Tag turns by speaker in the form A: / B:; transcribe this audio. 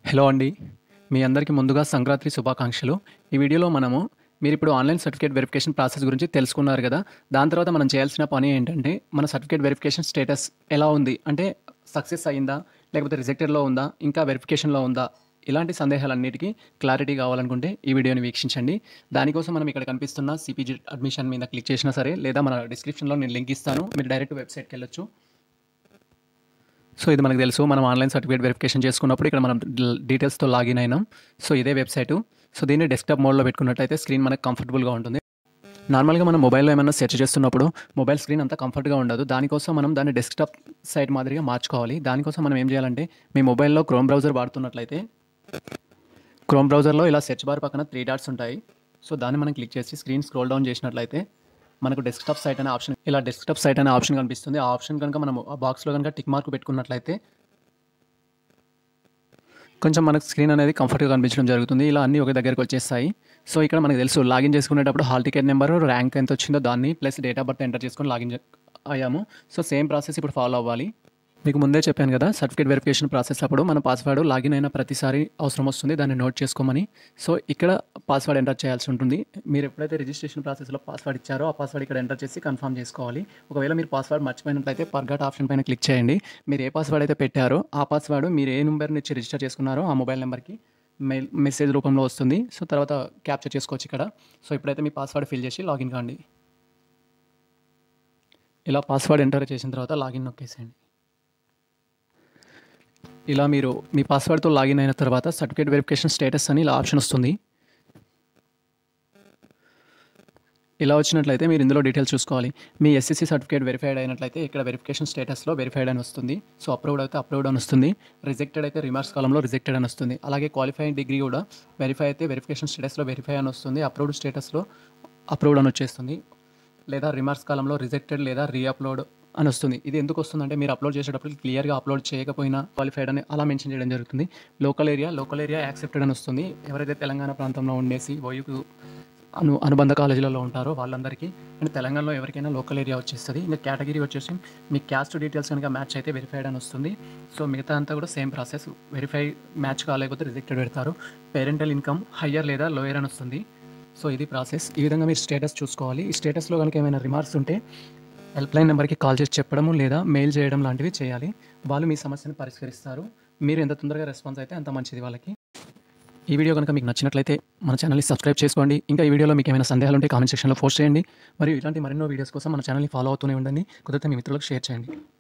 A: hello అండి మీ అందరికీ ముందుగా సంక్రాంతి శుభాకాంక్షలు ఈ వీడియోలో మనము మీరు ఇప్పుడు ఆన్లైన్ సర్టిఫికేట్ వెరిఫికేషన్ ప్రాసెస్ గురించి తెలుసుకున్నారు కదా దాని తర్వాత మనం చేయాల్సిన పని ఏంటంటే మన సర్టిఫికేట్ వెరిఫికేషన్ స్టేటస్ ఎలా ఉంది అంటే సక్సెస్ అయ్యిందా లేకపోతే రిజెక్టెడ్లో ఉందా ఇంకా వెరిఫికేషన్లో ఉందా ఇలాంటి సందేహాలన్నిటికీ క్లారిటీ కావాలనుకుంటే ఈ వీడియోని వీక్షించండి దానికోసం మనం ఇక్కడ కనిపిస్తున్న సిపిజి అడ్మిషన్ మీద క్లిక్ చేసినా సరే లేదా మన డిస్క్రిప్షన్లో నేను లింక్ ఇస్తాను మీరు డైరెక్ట్ వెబ్సైట్కి వెళ్ళొచ్చు సో ఇది మనకు తెలుసు మనం ఆన్లైన్ సర్టిఫికేట్ వెరిఫికేషన్ చేసుకున్నప్పుడు ఇక్కడ మనం డీటెయిల్స్తో లాగిన్ అయినాం సో ఇదే వెబ్సైటు సో దీన్ని డెస్క్టాప్ మోడ్లో పెట్టుకున్నట్టయితే స్క్రీన్ మనకు కంఫర్టబుల్గా ఉంటుంది నార్మల్గా మనం మొబైల్లో ఏమైనా సెర్చ్ చేస్తున్నప్పుడు మొబైల్ స్క్రీన్ అంతా కంఫర్ట్గా ఉండదు దానికోసం మనం దాన్ని డెస్క్టాప్ సైట్ మాదిరిగా మార్చుకోవాలి దానికోసం మనం ఏం చేయాలంటే మీ మొబైల్లో క్రోమ్ బ్రౌజర్ వాడుతున్నట్లయితే క్రోమ్ బ్రౌజర్లో ఇలా సెర్చ్ బార్ పక్కన త్రీ డాట్స్ ఉంటాయి సో దాన్ని మనం క్లిక్ చేసి స్క్రీన్ స్క్రోల్ డౌన్ చేసినట్లయితే మనకు డెస్క్టాప్ సైట్ అనే ఆప్షన్ ఇలా డెస్క్టాప్ సైట్ అనే ఆప్షన్ కనిపిస్తుంది ఆ ఆప్షన్ కనుక మనం ఆ బాక్స్లో కనుక టిక్ మార్క్ పెట్టుకున్నట్లయితే కొంచెం మనకు స్క్రీన్ అనేది కంఫర్ట్గా కనిపించడం జరుగుతుంది ఇలా అన్నీ ఒక దగ్గరికి వచ్చేస్తాయి సో ఇక్కడ మనకు తెలుసు లాగిన్ చేసుకునేటప్పుడు హాల్ టికెట్ నెంబర్ ర్యాంక్ ఎంత వచ్చిందో దాన్ని plus date of birth enter చేసుకొని లాగిన్ చే- అయ్యాము సో సేమ్ ప్రాసెస్ ఇప్పుడు ఫాలో అవ్వాలి మీకు ముందే చెప్పాను కదా సర్టిఫికేట్ వెరిఫికేషన్ ప్రాసెస్ అప్పుడు మన పాస్వర్డ్ లాగిన్ అయిన ప్రతిసారి అవసరం వస్తుంది దాన్ని నోట్ చేసుకోమని సో ఇక్కడ పాస్వర్డ్ ఎంటర్ చేయాల్సి ఉంటుంది మీరు ఎప్పుడైతే రిజిస్ట్రేషన్ ప్రాసెస్లో పాస్వర్డ్ ఇచ్చారో ఆ పాస్వర్డ్ ఇక్కడ ఎంటర్ చేసి కన్ఫర్మ్ చేసుకోవాలి ఒకవేళ మీరు పాస్వర్డ్ మర్చిపోయినట్లయితే పర్గట్ ఆప్షన్ పైన క్లిక్ చేయండి మీరు ఏ పాస్వర్డ్ అయితే పెట్టారో ఆ పాస్వర్డ్ మీరు ఏ నెంబర్ నుంచి రిజిస్టర్ చేసుకున్నారో ఆ మొబైల్ నెంబర్కి మెయిల్ మెసేజ్ రూపంలో వస్తుంది సో తర్వాత క్యాప్చర్ చేసుకోవచ్చు ఇక్కడ సో ఇప్పుడైతే మీ పాస్వర్డ్ ఫిల్ చేసి లాగిన్ కాండి ఇలా పాస్వర్డ్ ఎంటర్ చేసిన తర్వాత లాగిన్ నొక్కేసేయండి ఇలా మీరు మీ పాస్వర్డ్తో లాగిన్ అయిన తర్వాత సర్టిఫికేట్ వెరిఫికేషన్ స్టేటస్ అని ఇలా ఆప్షన్ వస్తుంది ఇలా వచ్చినట్లయితే మీరు ఇందులో డీటెయిల్స్ చూసుకోవాలి మీ ఎస్ఎస్సి సర్టిఫికేట్ వెరిఫైడ్ అయినట్లయితే ఇక్కడ వెరిఫికేషన్ స్టేటస్లో వెరిఫైడ్ అని వస్తుంది సో అప్రూవ్డ్ అయితే అప్రూవ్డ్ అని వస్తుంది రిజెక్టెడ్ అయితే రిమార్క్స్ కాలంలో రిజెక్టెడ్ అని వస్తుంది అలాగే క్వాలిఫైయింగ్ డిగ్రీ కూడా వెరిఫై అయితే వెరిఫికేషన్ స్టేటస్లో వెరిఫై అని వస్తుంది అప్రూవ్డ్ స్టేటస్లో అప్రూవ్డ్ అని వచ్చేస్తుంది లేదా రిమార్క్స్ కాలంలో రిజెక్టెడ్ లేదా రీఅప్లోడ్ అని వస్తుంది ఇది ఎందుకు వస్తుందంటే మీరు అప్లోడ్ చేసేటప్పుడు క్లియర్గా అప్లోడ్ చేయకపోయినా క్వాలిఫైడ్ అని అలా మెన్షన్ చేయడం జరుగుతుంది local area local area accepted అని వస్తుంది ఎవరైతే తెలంగాణ ప్రాంతంలో ఉండేసి ఓయూకు అను అనుబంధ కాలేజీలలో ఉంటారో వాళ్ళందరికీ అండ్ తెలంగాణలో ఎవరికైనా లోకల్ ఏరియా వచ్చేస్తుంది ఇంకా కేటగిరీ వచ్చేసి మీ క్యాస్ట్ డీటెయిల్స్ కనుక మ్యాచ్ అయితే వెరిఫైడ్ అని వస్తుంది సో మిగతా అంతా కూడా సేమ్ ప్రాసెస్ వెరిఫై మ్యాచ్ కాలేకపోతే రిజెక్టెడ్ పెడతారు పేరెంటల్ ఇన్కమ్ హయ్యర్ లేదా లోయర్ అని వస్తుంది సో ఇది ప్రాసెస్ ఈ విధంగా మీరు స్టేటస్ చూసుకోవాలి ఈ స్టేటస్లో కనుక ఏమైనా రిమార్క్స్ ఉంటే హెల్ప్ లైన్ నెంబర్కి కాల్ చేసి చెప్పడము లేదా మెయిల్ చేయడం లాంటివి చేయాలి వాళ్ళు మీ సమస్యను పరిష్కరిస్తారు మీరు ఎంత తొందరగా రెస్పాన్స్ అయితే అంత మంచిది వాళ్ళకి ఈ వీడియో కనుక మీకు నచ్చినట్లయితే మన ఛానల్ని సబ్స్క్రైబ్ చేసుకోండి ఇంకా ఈ వీడియోలో మీకు ఏమైనా సందేహాలు ఉంటే కామెంట్ సెక్షన్లో పోస్ట్ చేయండి మరియు ఇలాంటి మరెన్నో వీడియోస్ కోసం మన ఛానల్ని ఫాలో అవుతూనే ఉండండి కుదిరితే మీ మిత్రులకు షేర్ చేయండి